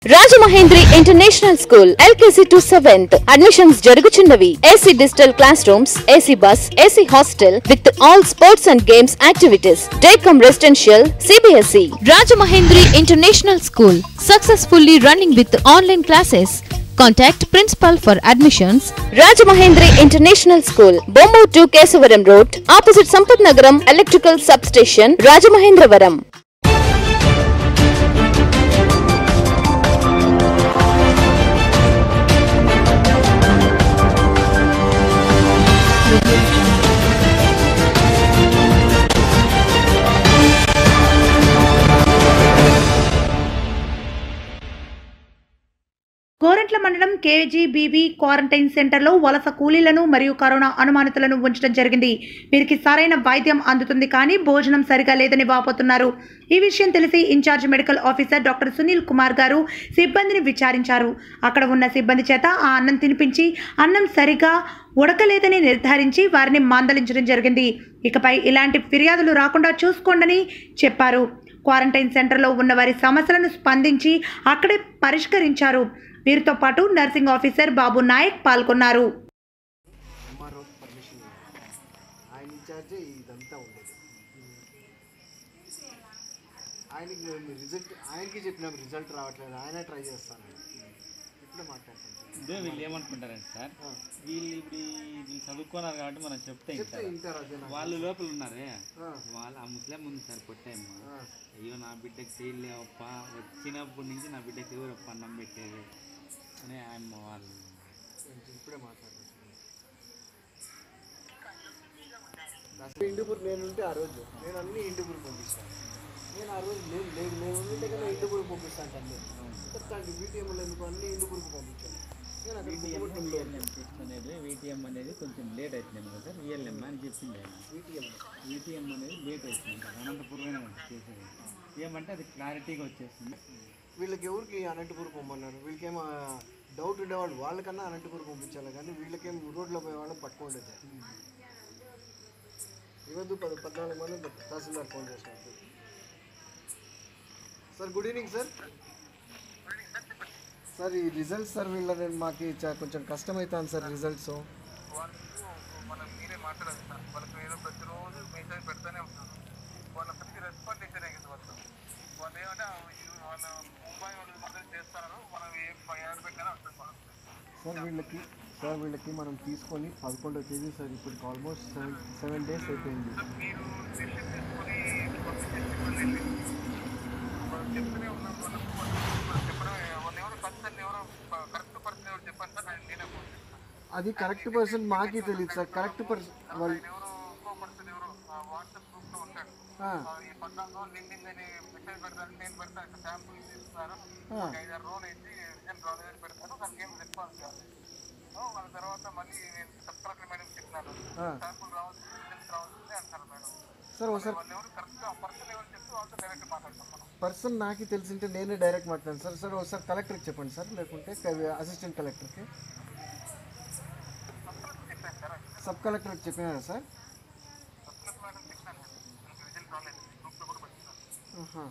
Rajamahendri international school LKG to seventh admissions జరుగుచున్నవి AC digital class rooms AC bus AC hostel with all sports and games activities day cum residential CBSE Rajamahendri international school successfully running with online classes contact principal for admissions Rajamahendri international school Bommur to Kesavaram road opposite Sampath Nagaram electrical sub station Rajamahendravaram Korantla మండలం KGBB quarantine సెంటర్లో వలస కూలీలను మరియు corona అనుమానితులను ఉంచడం జరిగింది వీరికి సరైన వైద్యం అందుతుంది కానీ భోజనం సరిగా లేదని వాపోతున్నారు ఈ విషయం తెలిసి incharge medical officer doctor Sunil Kumar garu సిబ్బందిని విచారించారు అక్కడ ఉన్న సిబ్బంది చేత ఆ అన్నం తినిపించి అన్నం సరిగా ఉడకలేదని నిర్ధారించి వారిని మందలించడం జరిగింది ఇకపై ఇలాంటి ఫిర్యాదులు రాకుండా చూసుకోండని చెప్పారు క్వారంటైన్ సెంటర్లో ఉన్న వారి సమస్యలను స్పందించి అక్కడే పరిష్కరించారు వీరితో పాటు నర్సింగ్ ఆఫీసర్ బాబు నాయక్ పాల్గొన్నారు ఎంఆర్ఓ పర్మిషన్ ఇవ్వాలి. ఆయన ఇన్ఛార్జే ఇదంతా ఉండేది ఆయనకి మేము రిజల్ట్ ఆయనకి చెప్పినాం రిజల్ట్ రావట్లేదు ఆయన ట్రై చేస్తాను ఇప్పుడే మాట్లాడుతాను ఇదే వీళ్ళు ఏమనుకుంటారంటే సార్ వీళ్ళు ఇప్పుడు ఈ- వీళ్ళు చదువుకున్నారు కాబట్టి మనం చెప్తే చెప్తే వింటారు. ఇంటారు అదే నాకు. వాళ్ళు లోపల ఉన్నారే ఆ. వాళ్ళు ఆ ముస్లిం ఉంది సార్ పొట్టేమ్మ ఆ. అయ్యో నా బిడ్డకి చేయలేవప్ప వచ్చినప్పటి నుంచి నా బిడ్డకి ఎవరప్ప అన్నం పెట్టేది అని ఆయమ్మ వాళ్ళు నేను ఇప్పుడే మాట్లాడుతున్నాను అసలు ఇండుపూర్ నేను ఉంటే ఆ రోజు నేను అన్ని ఇండుపూర్ పంపిస్తాను నేను ఆ రోజు లేదు లేదు నేను ఉంటే కదా ఇండుపూర్ పంపిస్తాను అన్నీ చెప్తాను బీటీఎంలో ఎందుకు అన్ని ఇండుపూర్కి పంపించాను నేను అక్కడ కుమ్మగొట్టంలో విఎల్ఎం తీసుకునేది వీటీఎం అనేది కొంచెం లేట్ అవుతుంది కదా సార్ విఎల్ఎం అని చెప్పింది ఆయన బీటీఎం వీటీఎం అనేది లేట్ అవుతుంది సార్ అనంతపురమే చేసేది ఏమంటే అది క్లారిటీగా వచ్చేస్తుంది వీళ్ళకి ఎవరికి అనంతపూర్ పొమ్మన్నారు వీళ్ళకేమో డౌట్ ఉండేవాళ్ళు వాళ్ళకన్నా అనంతపూర్ పంపించాలి కానీ వీళ్ళకేం రోడ్లో పోయే వాళ్ళని పట్టుకోలేదు ఈరోజు పది పద్నాలుగు మంది తహసీల్దార్ ఫోన్ చేసినారు sir good evening sir sir ఈ రిజల్ట్స్ సార్ వీళ్ళ నేను మాకు చా- కొంచెం కష్టమవుతాను సార్ రిజల్ట్స్ వాళ్ళకు మనం మీరే మాట్లాడాలి సార్ వాళ్ళకి ఏదో ప్రతిరోజు మెసేజ్ పెడతానే ఉంటారు వాళ్ళ ప్రతి రెస్పాండ్ ఇచ్చేనే కదా వాళ్ళు వాళ్ళు ఏమంటే ఆ ఈ- వాళ్ళ ముంబై వాళ్ళు మొదలు చేస్తారు మనం ఏం యాడ్ పెట్టారో అర్థం కాదు సార్ వీళ్ళకి సార్ వీళ్ళకి మనం తీసుకొని పదకొండో తేదీ సార్ ఇప్పటికి ఆల్మోస్ట్ సెవెన్ సెవెన్ డేస్ అయిపోయింది మీరు డెసిషన్ తీసుకొని పంపించేసి వాళ్ళు చెప్తూనే ఉన్నారు వాళ్ళకు వాళ్ళు చెప్పడం వాళ్ళు ఎవరు కన్సర్న్ ఎవరో కరెక్ట్ పర్సన్ ఎవరు చెప్పండి సార్ నేను నేనే ఫోన్ చేస్తాను అది కరెక్ట్ పర్సన్ మాకే తెలియదు సార్ కరెక్ట్ పర్సన్ వాళ్ళు ఆయన ఎవరో ఇంకో పర్సన్ ఎవరో వాట్సాప్ గ్రూప్ లో ఉంటాడు ఆ, ఆ, ఈ పద్నాలుగు రోజులు నిండింది అని మెసేజ్ పెడతాను నేను పెడతాను శాంపుల్ ఇస్తున్నారు ఆ. ఒక ఐదారు రోజులు అయితే రిజల్ట్ రాలేదని పెడతాను దానికి ఏం రెస్పాన్స్ కాదు సో వాళ్ళ తర్వాత మళ్ళీ నేను సబ్ కలెక్టర్ మేడం చెప్పినాను ఆ. శాంపుల్ రావచ్చు రిజల్ట్ రావచ్చు అంటారు మేడం సార్ ఒకసారి వాళ్ళు ఎవరు కరెక్ట్గా పర్సన్ ఎవరు చెప్తే వాళ్ళతో డైరెక్ట్ మాట్లాడతాం మనం పర్సన్ నాకు తెలిసింటే నేనే డైరెక్ట్ మాట్లాడాను సార్ సార్ ఒకసారి కలెక్టర్కి చెప్పండి సార్ లేకుంటే అసిస్టెంట్ కలెక్టర్కి చెప్పాను సార్ సబ్ కలెక్టర్కి చెప్పినారా సార్ సబ్ కలెక్టర్ మేడం చెప్పినాను మనకి రిజల్ట్ రాలేదు గ్రూప్లో కూడా పెట్టినాను ఆహా.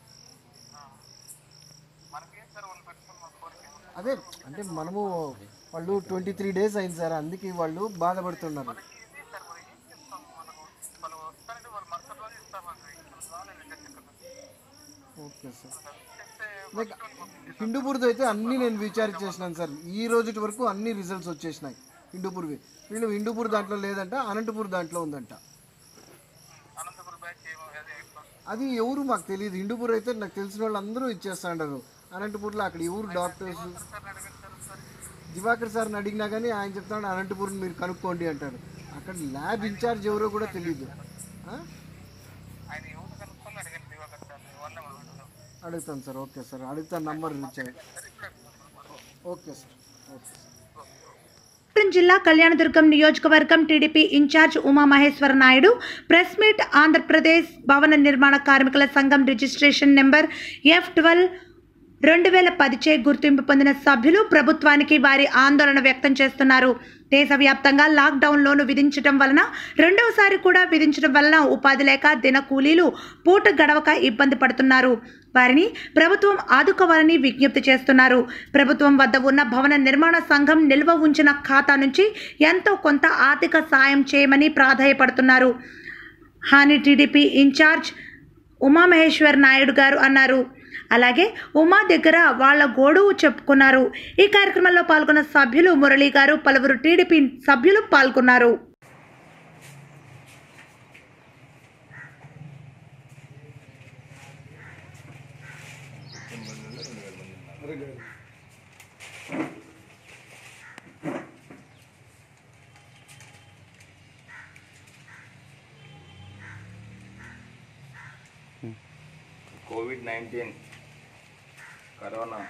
మనకేం సార్ వాళ్ళు పెట్టుకున్న మన కోరిక అదే అంటే మనము వాళ్ళు ట్వంటీ త్రీ డేస్ అయింది సార్ అందుకే వాళ్ళు బాధపడుతున్నారు ఇది సార్ మనం ఏం చెప్తాం మనకు వాళ్ళు వస్తారంటే వాళ్ళు మరుసటి రోజు ఇస్తామండి వాళ్ళు రాలేదు రిజల్ట్ ఇక్కడ ఓకే సార్ చెప్తే లైక్ హిందూపూర్ది అయితే అన్నీ నేను విచారించేసినాను సార్ ఈ రోజు వరకు అన్ని రిజల్ట్స్ వచ్చేసినాయి హిందూపూర్వి వీళ్ళు హిందూపూర్ దాంట్లో లేదంట అనంతపూర్ దాంట్లో ఉందంట అనంతపురం బ్యాచ్ ఏమో అదే ఎట్లా అది ఎవరు మాకు తెలియదు హిందూపూర్ అయితే నాకు తెలిసిన వాళ్ళు అందరూ ఇచ్చేస్తాండారు అనంతపూర్లో అక్కడ ఎవరు డాక్టర్స్ సార్ అడగండి సార్ సార్ దివాకర్ సార్ని అడిగినా కానీ ఆయన చెప్తాడు అనంతపురం మీరు కనుక్కోండి అంటాడు అక్కడ ల్యాబ్ ఇన్ఛార్జ్ ఎవరో కూడా తెలియదు ఆ? ఆయన ఎవరు కనుక్కొని అడగండి దివాకర్ సార్ వాళ్ళే మనం అడుగుతాను సార్ ఓకే సార్ అడుగుతాను నంబర్ ఇచ్చాను okay sir okay sir Anantapuram జిల్లా కళ్యాణదుర్గం నియోజకవర్గం TDP incharge Umamaheswara Naidu press meet Andhra Pradesh భవన నిర్మాణ కార్మికుల సంఘం రిజిస్ట్రేషన్ నెంబర్ ఎఫ్ ట్వెల్వ్ రెండు వేల పదిచే గుర్తింపు పొందిన సభ్యులు ప్రభుత్వానికి వారి ఆందోళన వ్యక్తం చేస్తున్నారు దేశవ్యాప్తంగా లాక్డౌన్లోను విధించడం వలన రెండవసారి కూడా విధించడం వలన ఉపాధి లేక దిన కూలీలు పూట గడవక ఇబ్బంది పడుతున్నారు వారిని ప్రభుత్వం ఆదుకోవాలని విజ్ఞప్తి చేస్తున్నారు ప్రభుత్వం వద్ద ఉన్న భవన నిర్మాణ సంఘం నిల్వ ఉంచిన ఖాతా నుంచి ఎంతో కొంత ఆర్థిక సాయం చేయమని ప్రాధాయపడుతున్నారు హాని టీడీపీ ఇన్ఛార్జ్ ఉమామహేశ్వర్ నాయుడు గారు అన్నారు అలాగే ఉమా దగ్గర వాళ్ళ గోడువు చెప్పుకున్నారు ఈ కార్యక్రమంలో పాల్గొన్న సభ్యులు మురళీ గారు పలువురు టీడీపీ సభ్యులు పాల్గొన్నారు కోవిడ్ నైన్టీన్ కరోనా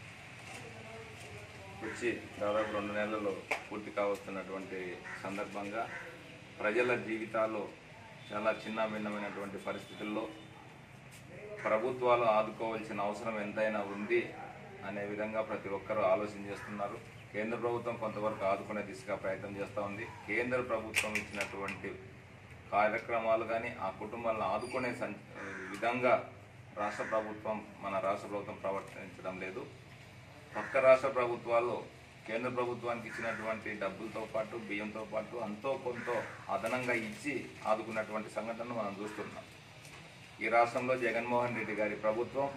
వచ్చి దాదాపు రెండు నెలలు పూర్తి కావస్తున్నటువంటి సందర్భంగా ప్రజల జీవితాలు చాలా చిన్న భిన్నమైనటువంటి పరిస్థితుల్లో ప్రభుత్వాలు ఆదుకోవాల్సిన అవసరం ఎంతైనా ఉంది అనే విధంగా ప్రతి ఒక్కరూ ఆలోచన చేస్తున్నారు కేంద్ర ప్రభుత్వం కొంతవరకు ఆదుకునే దిశగా ప్రయత్నం చేస్తూ ఉంది కేంద్ర ప్రభుత్వం ఇచ్చినటువంటి కార్యక్రమాలు కానీ ఆ కుటుంబాలను ఆదుకునే సం విధంగా రాష్ట్ర ప్రభుత్వం మన రాష్ట్ర ప్రభుత్వం ప్రవర్తించడం లేదు పక్క రాష్ట్ర ప్రభుత్వాలు కేంద్ర ప్రభుత్వానికి ఇచ్చినటువంటి డబ్బులతో పాటు బియ్యంతో పాటు అంతో కొంత అదనంగా ఇచ్చి ఆదుకున్నటువంటి సంఘటనను మనం చూస్తున్నాం ఈ రాష్ట్రంలో జగన్మోహన్ రెడ్డి గారి ప్రభుత్వం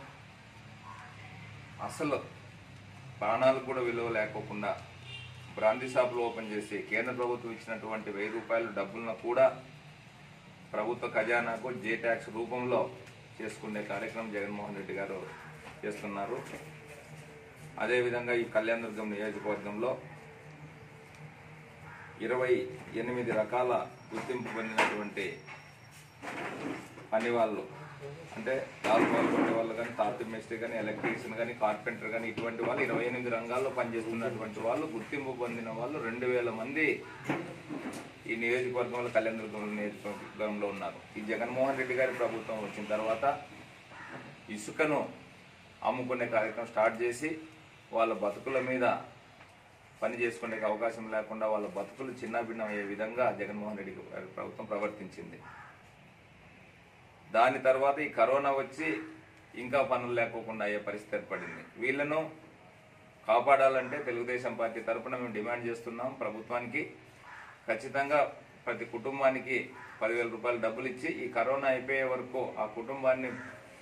అసలు ప్రాణాలకు కూడా విలువ లేకోకుండా బ్రాంతి షాపులు ఓపెన్ చేసి కేంద్ర ప్రభుత్వం ఇచ్చినటువంటి వెయ్యి రూపాయల డబ్బులను కూడా ప్రభుత్వ ఖజానాకు జే ట్యాక్స్ రూపంలో చేసుకునే కార్యక్రమం జగన్మోహన్ రెడ్డి గారు చేస్తున్నారు అదేవిధంగా ఈ కళ్యాణదుర్గం నియోజకవర్గంలో ఇరవై ఎనిమిది రకాల గుర్తింపు పొందినటువంటి పని వాళ్ళు అంటే తాల్పాలు కొట్టే వాళ్ళు కానీ తాపి మేస్త్రి కానీ ఎలక్ట్రీషియన్ కానీ కార్పెంటర్ కానీ ఇటువంటి వాళ్ళు ఇరవై ఎనిమిది రంగాల్లో పనిచేస్తున్నటువంటి వాళ్ళు గుర్తింపు పొందిన వాళ్ళు రెండు వేల మంది ఈ నియోజకవర్గంలో కళ్యాణదుర్గం నియోజకవర్గంలో ఉన్నారు ఈ జగన్మోహన్ రెడ్డి గారి ప్రభుత్వం వచ్చిన తర్వాత ఇసుకను అమ్ముకునే కార్యక్రమం స్టార్ట్ చేసి వాళ్ళ బతుకుల మీద పని చేసుకునే అవకాశం లేకుండా వాళ్ళ బతుకులు చిన్న భిన్నం అయ్యే విధంగా జగన్మోహన్ రెడ్డి గారి ప్రభుత్వం ప్రవర్తించింది దాని తర్వాత ఈ కరోనా వచ్చి ఇంకా పనులు లేకోకుండా అయ్యే పరిస్థితి ఏర్పడింది వీళ్ళను కాపాడాలంటే తెలుగుదేశం పార్టీ తరపున మేము డిమాండ్ చేస్తున్నాం ప్రభుత్వానికి ఖచ్చితంగా ప్రతి కుటుంబానికి పదివేల రూపాయలు డబ్బులు ఇచ్చి ఈ కరోనా అయిపోయే వరకు ఆ కుటుంబాన్ని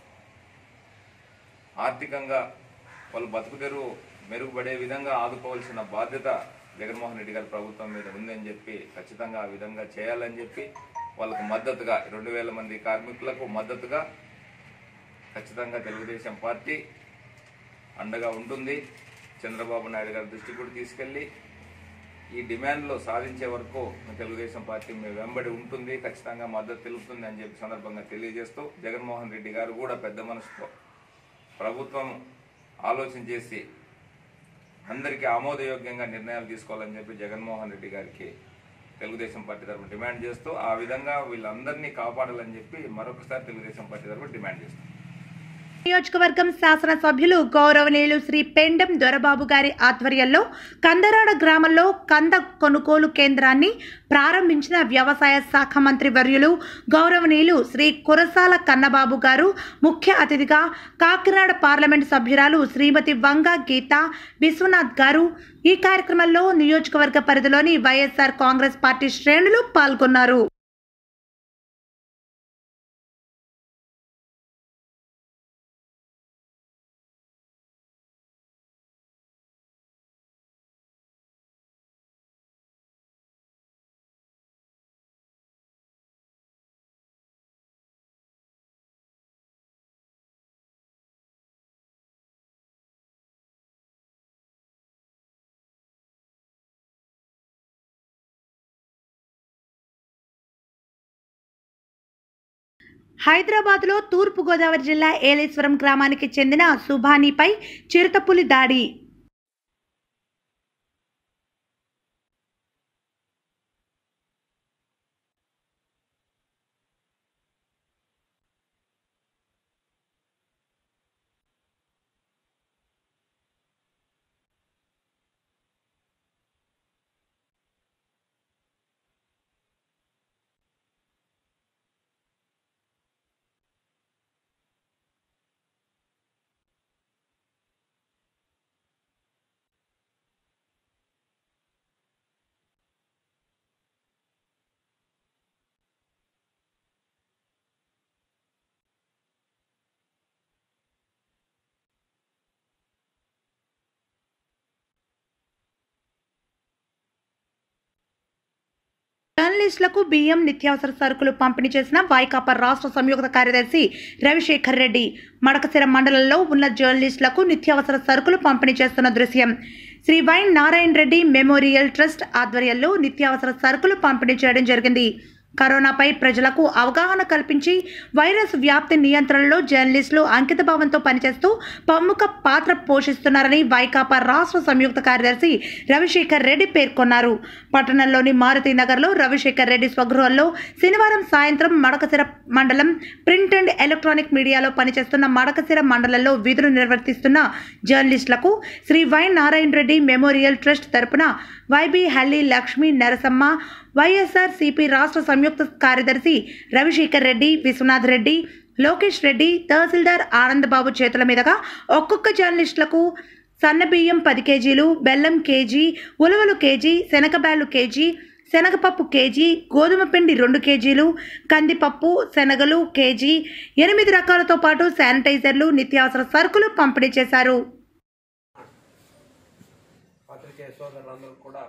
ఆర్థికంగా వాళ్ళు బతుకు తెరువు మెరుగుపడే విధంగా ఆదుకోవాల్సిన బాధ్యత జగన్మోహన్ రెడ్డి గారి ప్రభుత్వం మీద ఉందని చెప్పి ఖచ్చితంగా ఆ విధంగా చేయాలని చెప్పి వాళ్ళకు మద్దతుగా రెండు వేల మంది కార్మికులకు మద్దతుగా ఖచ్చితంగా తెలుగుదేశం పార్టీ అండగా ఉంటుంది చంద్రబాబు నాయుడు గారి దృష్టికి కూడా తీసుకెళ్లి ఈ డిమాండ్లు సాధించే వరకు మీ తెలుగుదేశం పార్టీ మీ వెంబడి ఉంటుంది ఖచ్చితంగా మద్దతు తెలుపుతుంది అని చెప్పి సందర్భంగా తెలియజేస్తూ జగన్మోహన్ రెడ్డి గారు కూడా పెద్ద మనసుతో ప్రభుత్వం ఆలోచన చేసి అందరికీ ఆమోదయోగ్యంగా నిర్ణయాలు తీసుకోవాలని చెప్పి జగన్మోహన్ రెడ్డి గారికి తెలుగుదేశం పార్టీ తరఫున డిమాండ్ చేస్తూ ఆ విధంగా వీళ్ళందరినీ కాపాడాలని చెప్పి మరొకసారి తెలుగుదేశం పార్టీ తరఫున డిమాండ్ చేస్తాం నియోజకవర్గం శాసనసభ్యులు గౌరవనీయులు శ్రీ పెండం దొరబాబు గారి ఆధ్వర్యంలో కందరాడ గ్రామంలో కంద కొనుగోలు కేంద్రాన్ని ప్రారంభించిన వ్యవసాయ శాఖ మంత్రి వర్యులు గౌరవనీయులు శ్రీ కురసాల కన్నబాబు గారు ముఖ్య అతిథిగా కాకినాడ పార్లమెంట్ సభ్యురాలు శ్రీమతి వంగ గీత విశ్వనాథ్ గారు ఈ కార్యక్రమంలో నియోజకవర్గ పరిధిలోని వైఎస్ఆర్ కాంగ్రెస్ పార్టీ శ్రేణులు పాల్గొన్నారు హైదరాబాద్లో తూర్పుగోదావరి జిల్లా ఏలేశ్వరం గ్రామానికి చెందిన సుభానీపై చిరుతపులి దాడి జర్నలిస్టులకు బియ్యం నిత్యావసర సరుకులు పంపిణీ చేసిన వైకాపా రాష్ట్ర సంయుక్త కార్యదర్శి రవిశేఖర్ రెడ్డి మడకసిర మండలంలో ఉన్న జర్నలిస్టులకు నిత్యావసర సరుకులు పంపిణీ చేస్తున్న దృశ్యం Sri Y Narayana Reddy memorial trust ఆధ్వర్యంలో నిత్యావసర సరుకులు పంపిణీ చేయడం జరిగింది కరోనాపై ప్రజలకు అవగాహన కల్పించి వైరస్ వ్యాప్తి నియంత్రణలో జర్నలిస్టులు అంకితభావంతో పనిచేస్తూ ప్రముఖ పాత్ర పోషిస్తున్నారని వైకాపా రాష్ట్ర సంయుక్త కార్యదర్శి రవిశేఖర్ రెడ్డి పేర్కొన్నారు పట్టణంలోని మారుతి నగర్లో రవిశేఖర్ రెడ్డి స్వగృహంలో శనివారం సాయంత్రం మడకసిర మండలం ప్రింట్ అండ్ ఎలక్ట్రానిక్ మీడియాలో పనిచేస్తున్న మడకసిర మండలంలో విధులు నిర్వర్తిస్తున్న జర్నలిస్టులకు Sri Y Narayana Reddy memorial trust తరపున YB Halli Lakshmi Narasamma YSR CP రాష్ట్ర సంయుక్త కార్యదర్శి రవిశేఖర్ రెడ్డి విశ్వనాథ్ రెడ్డి లోకేష్ రెడ్డి తహసీల్దార్ ఆనందబాబు చేతుల మీదుగా ఒక్కొక్క జర్నలిస్టులకు సన్నబియ్యం పది కేజీలు బెల్లం కేజీ ఉలవలు కేజీ శనగబ్యాలు కేజీ శనగపప్పు కేజీ గోధుమ పిండి రెండు కేజీలు కందిపప్పు శనగలు కేజీ ఎనిమిది రకాలతో పాటు శానిటైజర్లు నిత్యావసర సరుకులు పంపిణీ చేశారు పాత్రికేయ సోదరులందరూ కూడా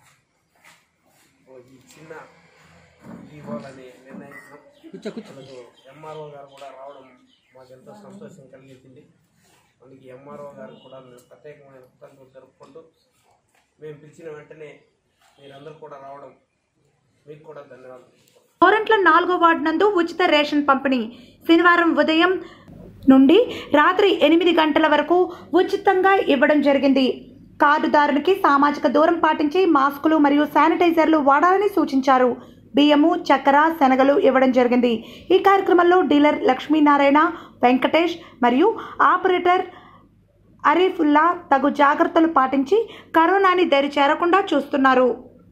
ఓ ఈ చిన్న ఇవ్వాలని నిర్ణయించడం మనకు ఎంఆర్ఓ గారు కూడా రావడం మాకు ఎంతో సంతోషం కలిగించింది అందుకే ఎంఆర్ఓ గారు కూడా మేము ప్రత్యేకమైన కృతజ్ఞతలు జరుపుకుంటూ మేము పిలిచిన వెంటనే మీరందరూ కూడా రావడం మీకు కూడా ధన్యవాదాలు కోరంట్ల నాలుగో వార్డు నందు ఉచిత రేషన్ పంపిణీ శనివారం ఉదయం నుండి రాత్రి ఎనిమిది గంటల వరకు ఉచితంగా ఇవ్వడం జరిగింది కార్డుదారునికి సామాజిక దూరం పాటించి మాస్కులు మరియు శానిటైజర్లు వాడాలని సూచించారు బియ్యము చక్కెర శనగలు ఇవ్వడం జరిగింది ఈ కార్యక్రమంలో డీలర్ లక్ష్మీనారాయణ వెంకటేష్ మరియు ఆపరేటర్ అరీఫుల్లా తగు జాగ్రత్తలు పాటించి కరోనాని దరి చేరకుండా చూస్తున్నారు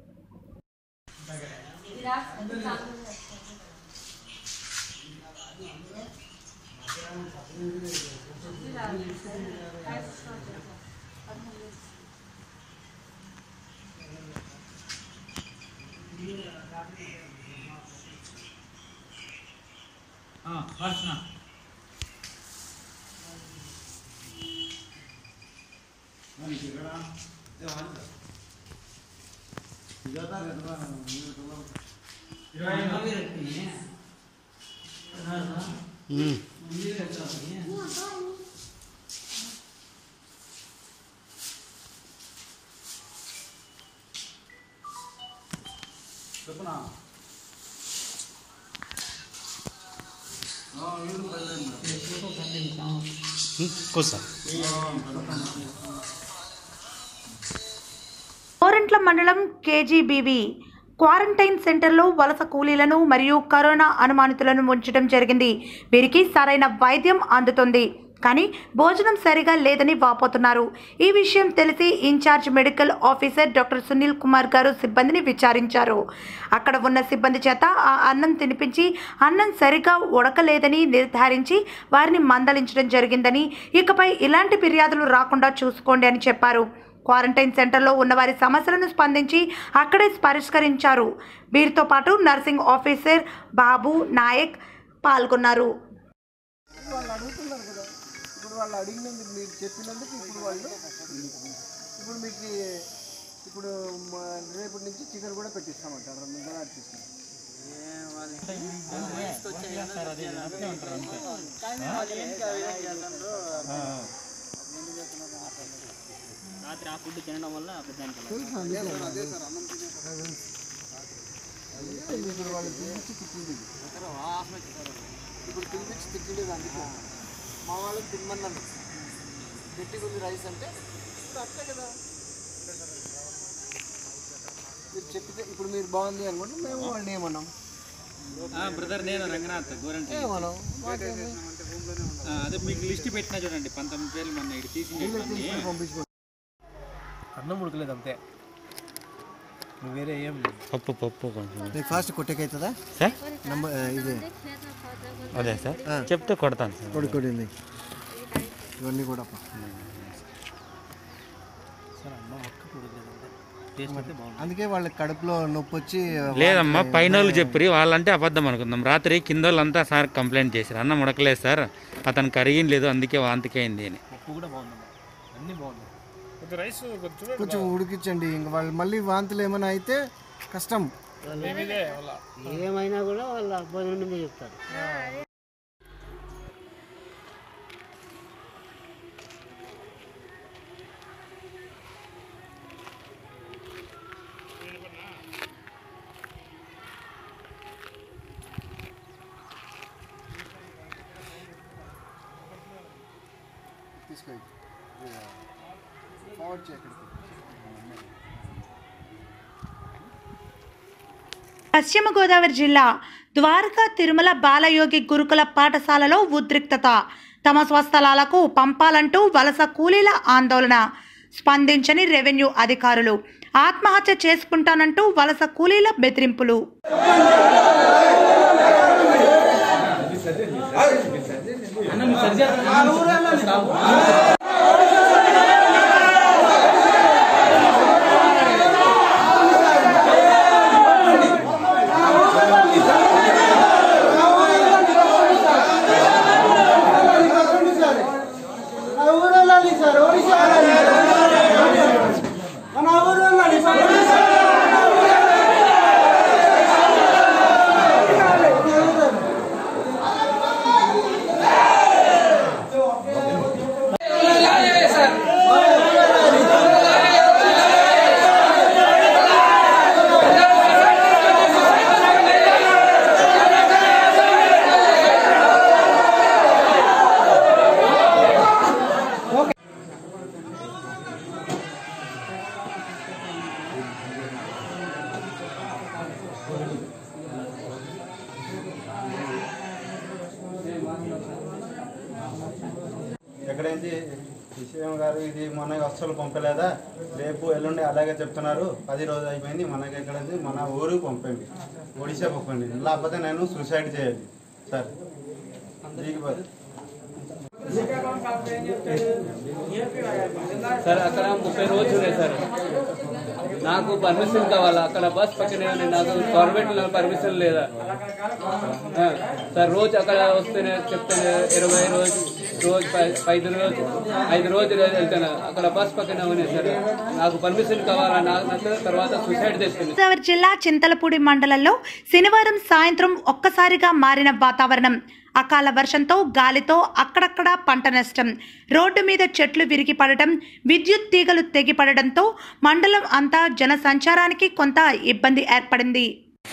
కోరంట్ల మండలం కేజీబీవి క్వారంటైన్ సెంటర్లో వలస కూలీలను మరియు కరోనా అనుమానితులను ఉంచడం జరిగింది వీరికి సరైన వైద్యం అందుతుంది కానీ భోజనం సరిగా లేదని వాపోతున్నారు ఈ విషయం తెలిసి incharge medical officer doctor Sunil Kumar garu సిబ్బందిని విచారించారు అక్కడ ఉన్న సిబ్బంది చేత ఆ అన్నం తినిపించి అన్నం సరిగా ఉడకలేదని నిర్ధారించి వారిని మందలించడం జరిగిందని ఇకపై ఇలాంటి ఫిర్యాదులు రాకుండా చూసుకోండి అని చెప్పారు క్వారంటైన్ సెంటర్లో ఉన్న వారి సమస్యలను స్పందించి అక్కడే పరిష్కరించారు వీరితో పాటు నర్సింగ్ ఆఫీసర్ బాబు నాయక్ పాల్గొన్నారు వాళ్ళు అడుగుతున్నారు కదా ఇప్పుడు వాళ్ళు అడిగినందుకు మీరు చెప్పినందుకు ఇప్పుడు వాళ్ళు ఇప్పుడు మీకు ఇప్పుడు మా రేపటి నుంచి చికెన్ కూడా పెట్టిస్తామంటారు ముందు అర్పిస్తాం రాత్రి ఆ ఫుడ్ తినడం వల్ల పెద్దానికి ఇప్పుడు వాళ్ళు పిలిపించి తిట్టింది ఇప్పుడు పిలిపించి తిట్టింది అందుకే మా వాళ్ళకి తినమన్నాను గట్టి ఉంది రైస్ అంటే ఇప్పుడు అట్లే కదా మీరు చెప్పితే ఇప్పుడు మీరు బాగుంది అనుకుంటే మేము వాళ్ళని ఏమన్నాం బ్రదర్ నేను రంగనాథ్ గోరంటి ఏమన్నాం మాకేమి ఆ, అదే మీకు లిస్ట్ పెట్టినా చూడండి పంతొమ్మిది పేర్లు మొన్న ఇటు తీసి పంపించుకో అన్నం ఉడకలేదు అంతే నువ్వు వేరే ఏం లేదు పప్పు పప్పు కొంచెం నీకు ఫాస్ట్ కొట్టేకైతుందా సార్ నంబర్ ఇది అదే సార్ చెప్తే కొడతాను సార్ కొడుకొడింది ఇవన్నీ కూడా అందుకే వాళ్ళకి కడుపులో నొప్పి వచ్చి లేదమ్మా పైన వాళ్ళు చెప్పి వాళ్ళంటే అబద్ధం అనుకుందాం రాత్రి కింద వాళ్ళంతా సార్ కంప్లైంట్ చేశారు అన్నం ఉడకలేదు సార్ అతను కరిగింది లేదు అందుకే వాంతికి అయింది అని కొంచెం ఉడికించండి ఇంక వాళ్ళు మళ్ళీ వాంతులు ఏమైనా అయితే కష్టం ఏమైనా కూడా వాళ్ళ భోజనం మీద చెప్తారు తీసుకో ఫార్వర్డ్ చేయక్కడికి పశ్చిమ గోదావరి జిల్లా ద్వారకా తిరుమల బాలయోగి గురుకుల పాఠశాలలో ఉద్రిక్తత తమ స్వస్థలాలకు పంపాలంటూ వలస కూలీల ఆందోళన స్పందించని రెవెన్యూ అధికారులు ఆత్మహత్య చేసుకుంటానంటూ వలస కూలీల బెదిరింపులు ఎక్కడైంది సీఎం గారు ఇది మన వస్తువులు పంపలేదా రేపు ఎల్లుండి అలాగే చెప్తున్నారు పది రోజు అయిపోయింది మనకి ఎక్కడైంది మన ఊరు పంపండి ఒడిశా పంపండి లేకపోతే నేను సూసైడ్ చేయాలి సార్ దిగిపోదు సార్ అక్కడ ముప్పై రోజులు ఉన్నాయి సార్ నాకు పర్మిషన్ కావాలా అక్కడ బస్ పక్కనే ఉంది నాకు గవర్నమెంట్ పర్మిషన్ లేదా ఆ, సార్ రోజు అక్కడ వస్తేనే చెప్తాను ఇరవై రోజు రోజు పై- ఐదు రోజు ఐదు రోజులు వెళ్తాను అక్కడ బస్ పక్కనే ఉన్నాయి సార్ నాకు పర్మిషన్ కావాలా నాకు నచ్చదు, తర్వాత సూసైడ్ చేసుకుని గోదావరి జిల్లా చింతలపూడి మండలంలో శనివారం సాయంత్రం ఒక్కసారిగా మారిన వాతావరణం అకాల వర్షంతో గాలితో అక్కడక్కడ పంట నష్టం రోడ్డు మీద చెట్లు విరిగి పడటం విద్యుత్ తీగలు తెగిపడడంతో మండలం అంతా జన సంచారానికి కొంత ఇబ్బంది ఏర్పడింది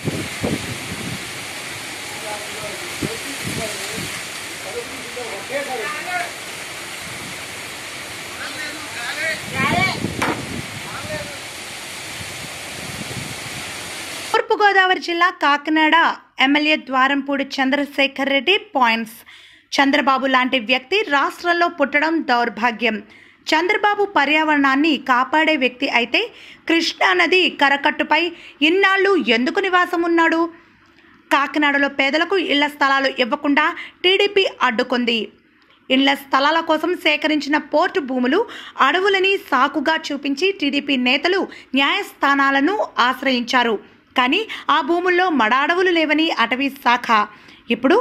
తూర్పుగోదావరి జిల్లా కాకినాడ ఎమ్మెల్యే ద్వారంపూడి చంద్రశేఖర్ రెడ్డి పాయింట్స్ చంద్రబాబు లాంటి వ్యక్తి రాష్ట్రంలో పుట్టడం దౌర్భాగ్యం చంద్రబాబు పర్యావరణాన్ని కాపాడే వ్యక్తి అయితే కృష్ణా నది కరకట్టుపై ఇన్నాళ్ళు ఎందుకు నివాసం ఉన్నాడు కాకినాడలో పేదలకు ఇళ్ల స్థలాలు ఇవ్వకుండా టీడీపీ అడ్డుకుంది ఇళ్ల స్థలాల కోసం సేకరించిన పోర్టు భూములు అడవులని సాకుగా చూపించి టీడీపీ నేతలు న్యాయస్థానాలను ఆశ్రయించారు కానీ ఆ భూముల్లో మడ అడవులు లేవని అటవీ శాఖ ఇప్పుడు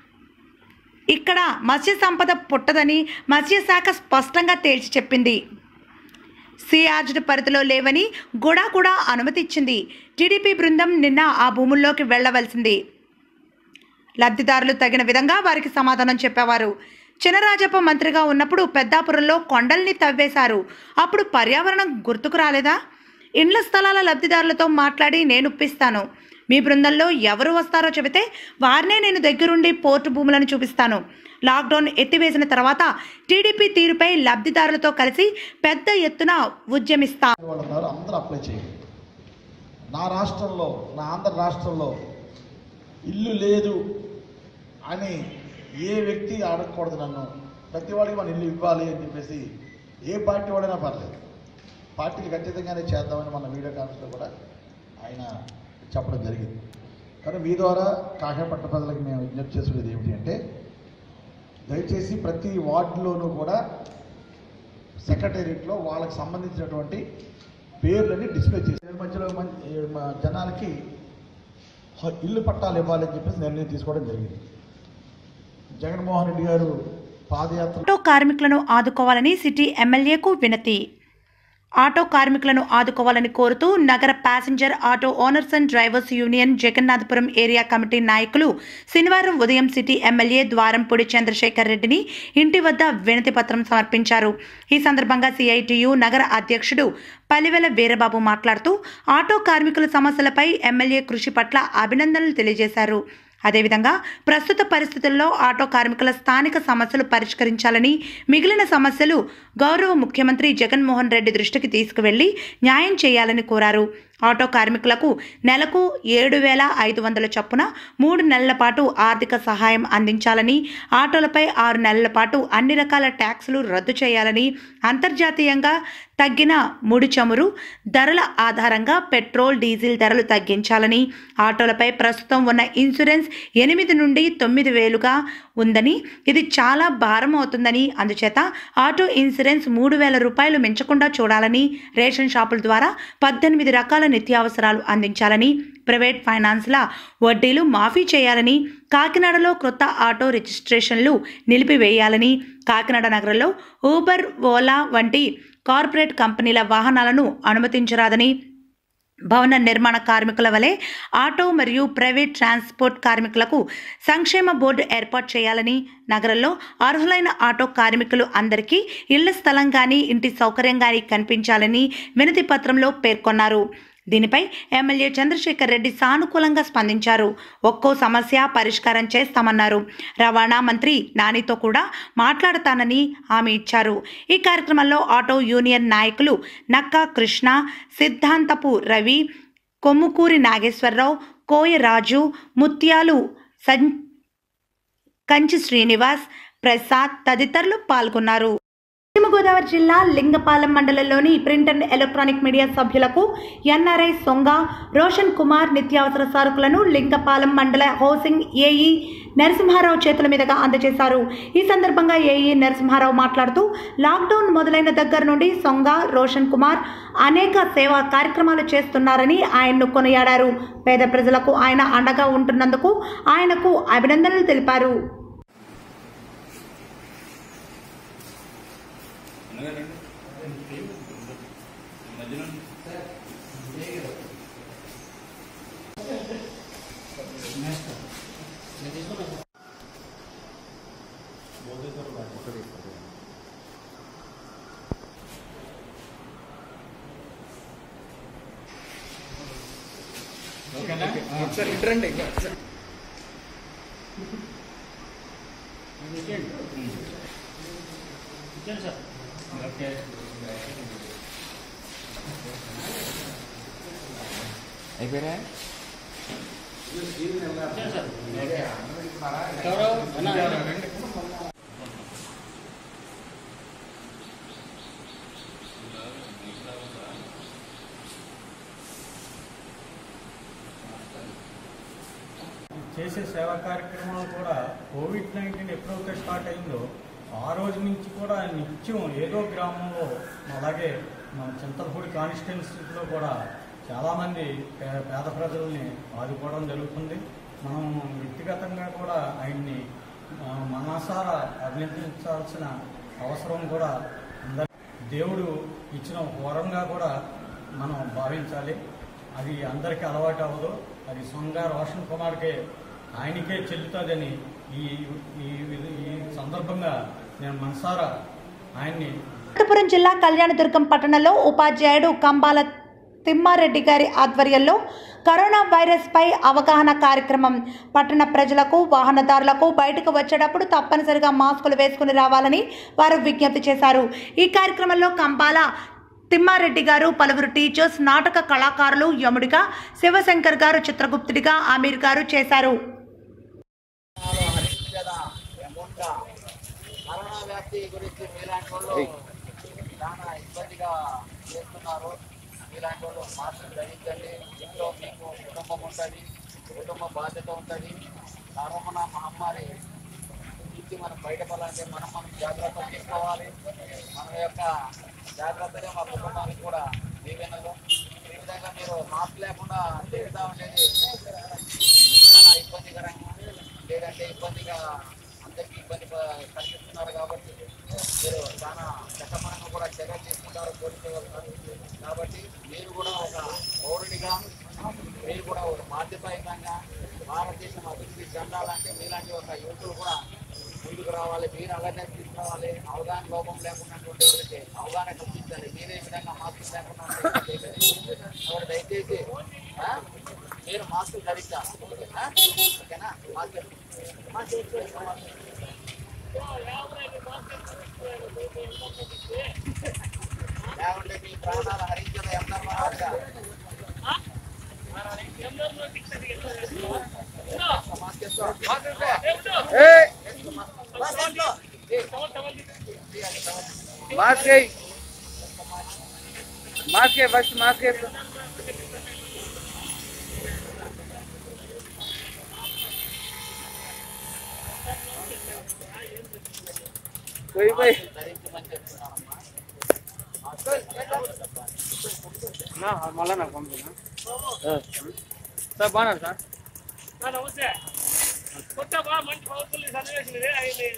ఇక్కడ మత్స్య సంపద పుట్టదని మత్స్యశాఖ స్పష్టంగా తేల్చి చెప్పింది సిఆర్జ్డ్ పరిధిలో లేవని గుడా కూడా అనుమతి ఇచ్చింది టీడీపీ బృందం నిన్న ఆ భూముల్లోకి వెళ్లవలసింది లబ్ధిదారులు తగిన విధంగా వారికి సమాధానం చెప్పేవారు చినరాజప్ప మంత్రిగా ఉన్నప్పుడు పెద్దాపురంలో కొండల్ని తవ్వేశారు అప్పుడు పర్యావరణం గుర్తుకు రాలేదా ఇండ్ల స్థలాల లబ్ధిదారులతో మాట్లాడి నేను ఒప్పిస్తాను మీ బృందంలో ఎవరు వస్తారో చెబితే వారినే నేను దగ్గరుండి పోర్టు భూములను చూపిస్తాను లాక్డౌన్ ఎత్తివేసిన తర్వాత టీడీపీ తీరుపై లబ్ధిదారులతో కలిసి పెద్ద ఎత్తున ఉద్యమిస్తా వాళ్ళు ఉన్నారు అందరూ అప్లై చేయండి నా రాష్ట్రంలో నా ఆంధ్ర రాష్ట్రంలో ఇల్లు లేదు అని ఏ వ్యక్తి అడగకూడదు నన్ను ప్రతి వాడికి మన ఇల్లు ఇవ్వాలి అని చెప్పేసి ఏ పార్టీ వాడైనా పర్లేదు పార్టీకి ఖచ్చితంగానే చేద్దామని మన వీడియో కాన్ఫరెన్స్లో కూడా ఆయన చెప్పడం జరిగింది కానీ మీ ద్వారా కాకాపట్ట ప్రజలకు మేము విజ్ఞప్తి చేసుకునేది ఏమిటి అంటే దయచేసి ప్రతి వార్డులోనూ కూడా సెక్రటేరియట్లో వాళ్ళకి సంబంధించినటువంటి పేర్లని డిస్ప్లే చేసి ఈ మధ్యలో మం- ఈ మ- జనాలకి హ- ఇల్లు పట్టాలు ఇవ్వాలని చెప్పేసి నిర్ణయం తీసుకోవడం జరిగింది జగన్మోహన్ రెడ్డి గారు పాదయాత్ర ఆటో కార్మికులను ఆదుకోవాలని సిటీ ఎమ్మెల్యేకు వినతి ఆటో కార్మికులను ఆదుకోవాలని కోరుతూ నగర passenger auto owners and drivers union Jagannathapuram area committee నాయకులు శనివారం ఉదయం సిటీ ఎమ్మెల్యే ద్వారంపూడి చంద్రశేఖర్ రెడ్డిని ఇంటి వద్ద వినతి పత్రం సమర్పించారు ఈ సందర్భంగా సిఐటియు నగర అధ్యక్షుడు పలివెల వీరబాబు మాట్లాడుతూ ఆటో కార్మికుల సమస్యలపై ఎమ్మెల్యే కృషి పట్ల అభినందనలు తెలియజేశారు అదేవిధంగా ప్రస్తుత పరిస్థితుల్లో ఆటో కార్మికుల స్థానిక సమస్యలు పరిష్కరించాలని మిగిలిన సమస్యలు గౌరవ ముఖ్యమంత్రి జగన్మోహన్ రెడ్డి దృష్టికి తీసుకువెళ్లి న్యాయం చేయాలని కోరారు ఆటో కార్మికులకు నెలకు ఏడు వేల ఐదు వందల చొప్పున మూడు నెలల పాటు ఆర్థిక సహాయం అందించాలని ఆటోలపై ఆరు నెలల పాటు అన్ని రకాల ట్యాక్సులు రద్దు చేయాలని అంతర్జాతీయంగా తగ్గిన ముడి చమురు ధరల ఆధారంగా పెట్రోల్ డీజిల్ ధరలు తగ్గించాలని ఆటోలపై ప్రస్తుతం ఉన్న ఇన్సూరెన్స్ ఎనిమిది నుండి తొమ్మిది వేలుగా ఉందని ఇది చాలా భారం అవుతుందని అందుచేత ఆటో ఇన్సూరెన్స్ మూడు వేల రూపాయలు మించకుండా చూడాలని రేషన్ షాపుల ద్వారా పద్దెనిమిది రకాల నిత్యావసరాలు అందించాలని ప్రైవేట్ ఫైనాన్స్ల వడ్డీలు మాఫీ చేయాలని కాకినాడలో కొత్త ఆటో రిజిస్ట్రేషన్లు నిలిపివేయాలని కాకినాడ నగరంలో ఊబర్ ఓలా వంటి కార్పొరేట్ కంపెనీల వాహనాలను అనుమతించరాదని భవన నిర్మాణ కార్మికుల వలె ఆటో మరియు ప్రైవేట్ ట్రాన్స్పోర్ట్ కార్మికులకు సంక్షేమ బోర్డు ఏర్పాటు చేయాలని నగరంలో అర్హులైన ఆటో కార్మికులు అందరికీ ఇళ్ల స్థలం కానీ ఇంటి సౌకర్యం కానీ కనిపించాలని వినతి పత్రంలో పేర్కొన్నారు దీనిపై ఎమ్మెల్యే చంద్రశేఖర్ రెడ్డి సానుకూలంగా స్పందించారు ఒక్కో సమస్య పరిష్కారం చేస్తామన్నారు రవాణా మంత్రి నానితో కూడా మాట్లాడతానని హామీ ఇచ్చారు ఈ కార్యక్రమంలో ఆటో యూనియన్ నాయకులు నక్కా కృష్ణ సిద్ధాంతపు రవి కొమ్ముకూరి నాగేశ్వరరావు కోయ రాజు ముత్యాలు సం కంచి శ్రీనివాస్ ప్రసాద్ తదితరులు పాల్గొన్నారు పశ్చిమ గోదావరి జిల్లా లింగపాలెం మండలంలోని ప్రింట్ అండ్ ఎలక్ట్రానిక్ మీడియా సభ్యులకు ఎన్ఆర్ఐ సొంగ రోషన్ కుమార్ నిత్యావసర సరుకులను లింగపాలెం మండల హౌసింగ్ ఏఈ నరసింహారావు చేతుల మీదుగా అందజేశారు ఈ సందర్భంగా ఏఈ నరసింహారావు మాట్లాడుతూ లాక్డౌన్ మొదలైన దగ్గర నుండి సొంగ రోషన్ కుమార్ అనేక సేవా కార్యక్రమాలు చేస్తున్నారని ఆయన్ను కొనియాడారు పేద ప్రజలకు ఆయన అండగా ఉంటున్నందుకు ఆయనకు అభినందనలు తెలిపారు ఒకసారి ఇట్రండి అయిపోయినా చేసే సేవా కార్యక్రమాలు కూడా కోవిడ్ నైన్టీన్ ఎప్పుడైతే స్టార్ట్ అయిందో ఆ రోజు నుంచి కూడా నిత్యం ఏదో గ్రామంలో అలాగే మన చింతలపూడి కాన్స్టిట్యున్సీలో కూడా చాలామంది పే- పేద ప్రజల్ని ఆదుకోవడం జరుగుతుంది మనం వ్యక్తిగతంగా కూడా ఆయన్ని ఆ, మనసారా అభినందించాల్సిన అవసరం కూడా అందరి దేవుడు ఇచ్చిన ఒక వరంగా కూడా మనం భావించాలి అది అందరికీ అలవాటు అవ్వదు అది సొంగ రోషన్ కుమార్కే ఆయనకే చెల్లుతుందని ఈ ఈ ఈ సందర్భంగా నేను మనసారా ఆయన్ని అనంతపురం జిల్లా కళ్యాణదుర్గం పట్టణంలో ఉపాధ్యాయుడు కంబాల తిమ్మారెడ్డి గారి ఆధ్వర్యంలో కరోనా వైరస్ పై అవగాహన కార్యక్రమం పట్టణ ప్రజలకు వాహనదారులకు బయటకు వచ్చేటప్పుడు తప్పనిసరిగా మాస్కులు వేసుకుని రావాలని వారు విజ్ఞప్తి చేశారు ఈ కార్యక్రమంలో కంబాల తిమ్మారెడ్డి గారు పలువురు టీచర్స్ నాటక కళాకారులు యముడిగా శివశంకర్ గారు చిత్రగుప్తుడిగా ఆమీర్ గారు చేశారు కరోనా వ్యాప్తి గురించి మీలాంటి వాళ్ళు చాలా ఇబ్బందిగా చేస్తున్నారు మీలాంటి వాళ్ళు మాస్క్ ధరించండి ఇంట్లో మీకు కుటుంబం ఉంటుంది కుటుంబ బాధ్యత ఉంటుంది కరోనా మహమ్మారి నుంచి మనం బయటపడాలంటే మనం మనం జాగ్రత్త తీసుకోవాలి మన యొక్క జాగ్రత్తగా మా కుటుంబానికి కూడా దీవెనలు ఈ విధంగా మీరు మాస్క్ లేకుండా తిరుగుతూ ఉండేది చాలా ఇబ్బందికరంగా లేదంటే ఇబ్బందిగా అందరికీ ఇబ్బంది ప- కలిగిస్తున్నారు కాబట్టి మీరు చాలా చట్టపరంగా కూడా చర్యలు తీసుకుంటూ సహకారం కోరుకోగలుగుతారు కాబట్టి మీరు కూడా ఒక పౌరుడిగా మీరు కూడా ఒక బాధ్యతాయుతంగా భారతదేశం అభివృద్ధి చెందాలంటే మీలాంటి ఒక యువకులు కూడా ముందుకు రావాలి మీరు అవేర్నెస్ తీసుకురావాలి అవగాహన లోపం లేకున్నటువంటి వాళ్ళకి అవగాహన కల్పించాలి మీరే ఈ విధంగా మాస్క్ లేకుండా ఉంటే కాబట్టి దయచేసి ఆ, మీరు మాస్క్ ధరించాలి ఆ? ఓకేనా మాస్క్ మాస్క్ వేసుకోండి. లేకుంటే మీ ప్రాణాలు హరించడం ఎంత మాట్లాడగా మాస్క్ వేసుకో మాస్క్ వేసుకో ఏయ్! మాస్క్ వేసుకో మాస్క్ వేయ్. మాస్క్ వేయ్, ఫస్ట్ మాస్క్ వేసుకో. పోయి పోయి నా, మళ్ళా నాకు పంపినా సార్ బాగున్నారు సార్ నమస్తే కొత్త బాగా మంచి పవర్ఫుల్ సన్నివేశం ఇది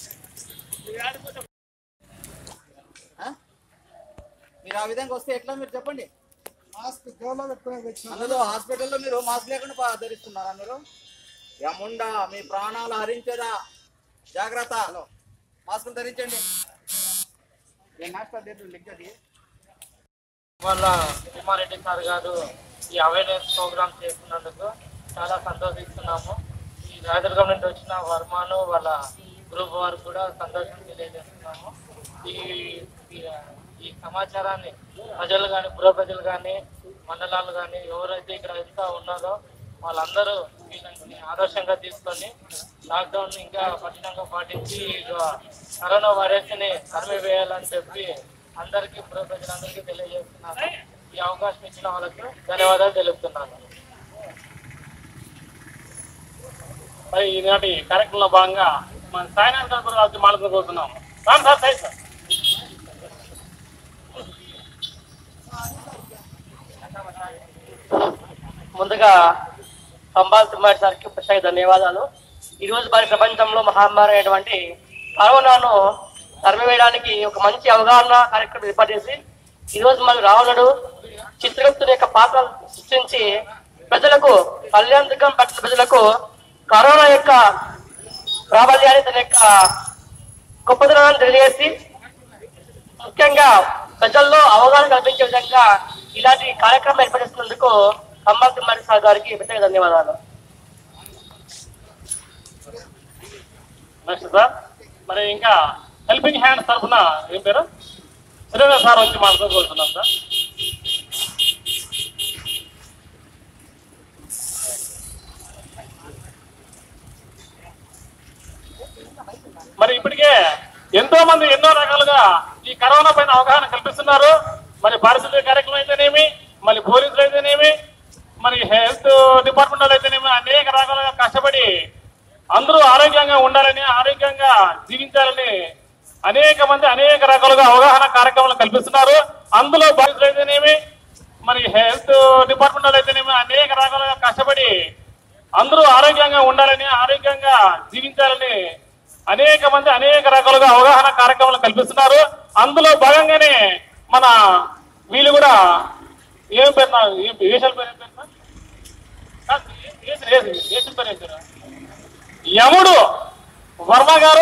మీరు ఆ విధంగా వస్తే ఎట్లా మీరు చెప్పండి మాస్క్ అందులో హాస్పిటల్లో మీరు మాస్క్ లేకుండా పా- ధరిస్తున్నారా మీరు యముండా మీ ప్రాణాలు హరించదా జాగ్రత్త మాస్క్ ధరించండి ఏ నాస్తా డేట్ లిఖది వాళ్ళ కుమారెడ్డి సార్ గారు ఈ అవేర్నెస్ ప్రోగ్రామ్ చేస్తున్నందుకు చాలా సంతోషిస్తున్నాము ఈ రాయదుర్గం నుండి వచ్చిన వర్మను వాళ్ళ గ్రూప్ వారు కూడా సంతోషం తెలియజేస్తున్నాము ఈ ఈ- ఈ సమాచారాన్ని ప్రజలు కానీ పుర ప్రజలు కానీ మండలాలు కానీ ఎవరైతే ఇక్కడ ఎంత ఉన్నారో వాళ్ళందరూ వీళ్ళని ఆదర్శంగా తీసుకొని లాక్డౌన్ ఇంకా కఠినంగా పాటించి ఇక కరోనా వైరస్ ని తరిమివేయాలని చెప్పి అందరికీ పుర ప్రజలందరికీ తెలియజేస్తున్నాను ఈ అవకాశం ఇచ్చిన వాళ్ళకు ధన్యవాదాలు తెలుపుతున్నాను మరి ఈనాటి కార్యక్రమంలో భాగంగా మన సాయినాథ్ గారు కూడా వచ్చి మాట్లాడుకోతున్నాం రామ్ సార్ సాయి సార్ ముందుగా సంబాల్ తిమ్మాడి సార్కి ప్రత్యేక ధన్యవాదాలు ఈరోజు మరి ప్రపంచంలో మహమ్మారి అయినటువంటి కరోనాను తరిమివేయడానికి ఒక మంచి అవగాహన కార్యక్రమం ఏర్పాటు చేసి ఈరోజు మన రావణుడు చిత్రగుప్తుని యొక్క పాత్ర సృష్టించి ప్రజలకు కళ్యాణదుర్గం పట్టిన ప్రజలకు కరోనా యొక్క ప్రాబల్యాన్ని తన యొక్క గొప్పతనాన్ని తెలియజేసి ముఖ్యంగా ప్రజల్లో అవగాహన కల్పించే విధంగా ఇలాంటి కార్యక్రమం ఏర్పాటు చేస్తున్నందుకు కంబాల్ తిమ్మాడి సార్ గారికి ప్రత్యేక ధన్యవాదాలు నెక్స్ట్ సార్ మరి ఇంకా హెల్పింగ్ హ్యాండ్ తరఫున ఏం పేరు సురేంద్ర సార్ వచ్చి మాట్లాడుకోతున్నాం సార్ మరి ఇప్పటికే ఎంతో మంది ఎన్నో రకాలుగా ఈ కరోనా పైన అవగాహన కల్పిస్తున్నారు మరి పారిశుద్ధ్య కార్యక్రమం అయితేనేమి మరి పోలీసులు అయితేనేమి మరి హెల్త్ డిపార్ట్మెంట్ వాళ్ళు అయితేనేమి అనేక రకాలుగా కష్టపడి అందరూ ఆరోగ్యంగా ఉండాలని ఆరోగ్యంగా జీవించాలని అనేక మంది అనేక రకాలుగా అవగాహన కార్యక్రమాలు కల్పిస్తున్నారు అందులో బాధితులు అయితేనేమి మరి హెల్త్ డిపార్ట్మెంట్ వాళ్ళు అయితేనేమి అనేక రకాలుగా కష్టపడి అందరూ ఆరోగ్యంగా ఉండాలని ఆరోగ్యంగా జీవించాలని అనేక మంది అనేక రకాలుగా అవగాహన కార్యక్రమాలు కల్పిస్తున్నారు అందులో భాగంగానే మన వీళ్ళు కూడా ఏం పేరు నా ఏం వేషాల పేరు ఏం పేరు సార్? సార్, ఏ- ఏ- ఏ- వేషాల పేరు ఏం పేరు యముడు వర్మ గారు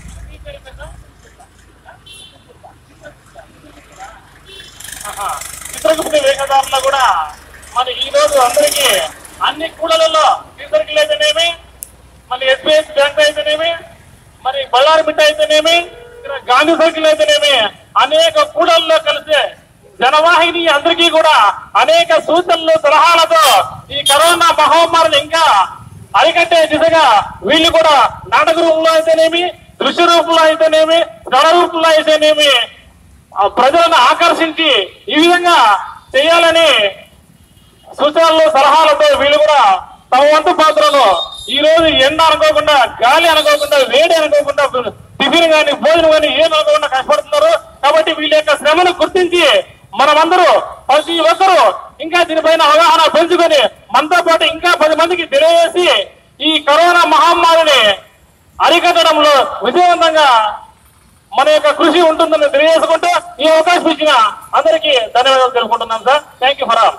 ఆహా. చిత్రగుప్త వేషధారులు కూడా మన ఈ రోజు అందరికీ అన్ని కూడలలో సర్కిల్ అయితేనేమి మన ఎస్బీఎస్ బ్యాంక్ అయితేనేమి మరి బళ్ళారి మిట్ట అయితేనేమి ఇక్కడ గాంధీ సర్కిల్ అయితేనేమి అనేక కూడల్లో కలిసి జనవాహిని అందరికీ కూడా అనేక సూచనలు సలహాలతో ఈ కరోనా మహమ్మారిని ఇంకా అరికట్టే దిశగా వీళ్ళు కూడా నాటక రూపంలో అయితేనేమి దృశ్య రూపంలో అయితేనేమి ధర రూపంలో అయితేనేమి ఆ ప్రజలను ఆకర్షించి ఈ విధంగా చేయాలని సూచనలు సలహాలతో వీళ్ళు కూడా తమ వంతు పాత్రలో ఈ రోజు ఎండ అనుకోకుండా గాలి అనుకోకుండా వేడి అనుకోకుండా టిఫిన్ కానీ భోజనం కానీ ఏం అనుకోకుండా కష్టపడుతున్నారు కాబట్టి వీళ్ళ యొక్క శ్రమను గుర్తించి మనమందరూ ప్రతి ఒక్కరూ ఇంకా దీనిపైన అవగాహన పెంచుకొని మనతో పాటు ఇంకా పది మందికి తెలియజేసి ఈ కరోనా మహమ్మారిని అరికట్టడంలో విజయవంతంగా మన యొక్క కృషి ఉంటుందని తెలియజేసుకుంటూ ఈ అవకాశం ఇచ్చిన అందరికీ ధన్యవాదాలు తెలుపుకుంటున్నాం sir thank you for all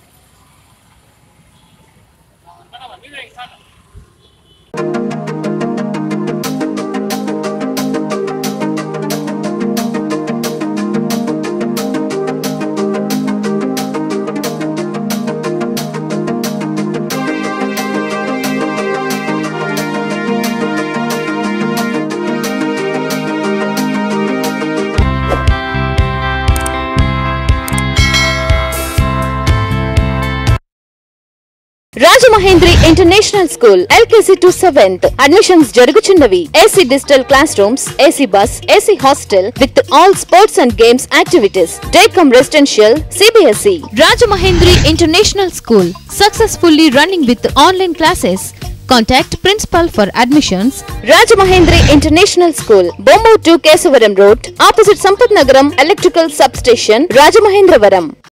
Rajamahendri international school LKG to seventh admissions జరుగుచున్నవి AC digital class rooms AC bus AC hostel with all sports and games activities day cum residential CBSE Rajamahendri International School, successfully running with online classes. Contact principal for admissions. Rajamahendri international school Bommur to Kesavaram road opposite Sampath Nagaram electrical sub station Rajamahendravaram